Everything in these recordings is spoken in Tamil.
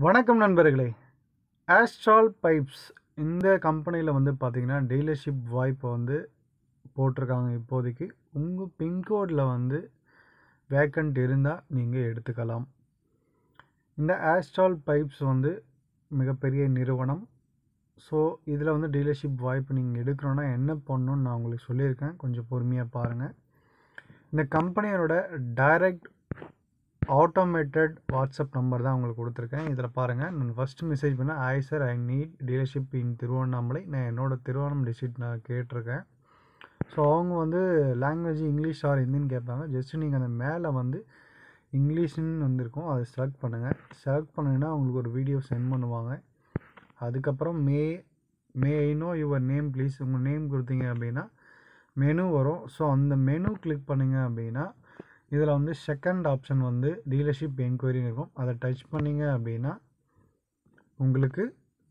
வணக்கம் நண்பர்களே ஆஸ்ட்ரால் பைப்ஸ் இந்த கம்பெனியில் வந்து பார்த்தீங்கன்னா டீலர்ஷிப் வாய்ப்பை வந்து போட்டிருக்காங்க இப்போதைக்கு உங்கள் பின்கோடில் வந்து வேக்கண்ட் இருந்தால் நீங்கள் எடுத்துக்கலாம் இந்த ஆஸ்ட்ரால் பைப்ஸ் வந்து மிகப்பெரிய நிறுவனம் ஸோ இதில் வந்து டீலர்ஷிப் வாய்ப்பு நீங்கள் எடுக்கணுன்னா என்ன பண்ணணும்னு நான் உங்களுக்கு சொல்லியிருக்கேன் கொஞ்சம் பொறுமையாக பாருங்கள் இந்த கம்பெனியோட டைரக்ட் ஆட்டோமேட்டட் வாட்ஸ்அப் நம்பர் தான் உங்களுக்கு கொடுத்துருக்கேன் இதில் பாருங்கள் நான் ஃபஸ்ட்டு மெசேஜ் பண்ணேன் hi sir I need dealership in Tiruvannamalai நான் என்னோடய திருவண்ணாமலை டிஸ்ட்ரிக்ட் நான் கேட்டிருக்கேன் ஸோ அவங்க வந்து லாங்குவேஜ் இங்கிலீஷ் ஆர் ஹிந்தின்னு கேட்பாங்க ஜஸ்ட் நீங்கள் அந்த மேலே வந்து இங்கிலீஷ்னு வந்திருக்கும் அதை செலக்ட் பண்ணுங்கள் செலக்ட் பண்ணிங்கன்னா உங்களுக்கு ஒரு வீடியோ சென்ட் பண்ணுவாங்க அதுக்கப்புறம் may may I know your name please உங்கள் நேம் கொடுத்தீங்க அப்படின்னா மெனு வரும் ஸோ அந்த மெனு கிளிக் பண்ணிங்க அப்படின்னா இதில் வந்து செகண்ட் ஆப்ஷன் வந்து டீலர்ஷிப் என்கொயரின்னு இருக்கும் அதை டச் பண்ணிங்க அப்படின்னா உங்களுக்கு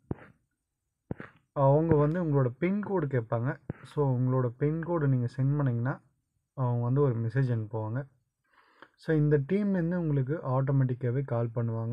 அவங்க வந்து உங்களோட பின்கோடு கேட்பாங்க ஸோ உங்களோட பின்கோடு நீங்கள் சென்ட் பண்ணிங்கன்னா அவங்க வந்து ஒரு மெசேஜ் அனுப்புவாங்க ஸோ இந்த டீம்லேருந்து உங்களுக்கு ஆட்டோமேட்டிக்காகவே கால் பண்ணுவாங்க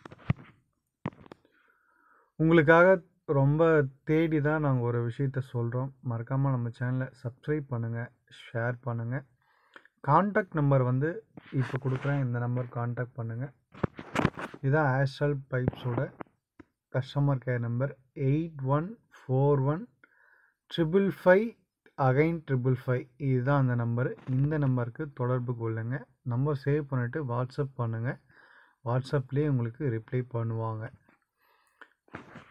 உங்களுக்காக ரொம்ப தேடி தான் நாங்கள் ஒரு விஷயத்த சொல்கிறோம் மறக்காமல் நம்ம சேனலை சப்ஸ்கிரைப் பண்ணுங்கள் ஷேர் பண்ணுங்கள் காண்டாக்ட் நம்பர் வந்து இப்போ கொடுக்குறேன் இந்த நம்பர் காண்டாக்ட் பண்ணுங்கள் இதுதான் ஆஷல் பைப்ஸோட customer care number eight one four one triple five again triple five இதுதான் அந்த நம்பரு இந்த நம்பருக்கு தொடர்பு கொள்ளுங்க நம்பர் சேவ் பண்ணிவிட்டு வாட்ஸ்அப் பண்ணுங்கள் வாட்ஸ்அப்லேயே உங்களுக்கு ரிப்ளை பண்ணுவாங்க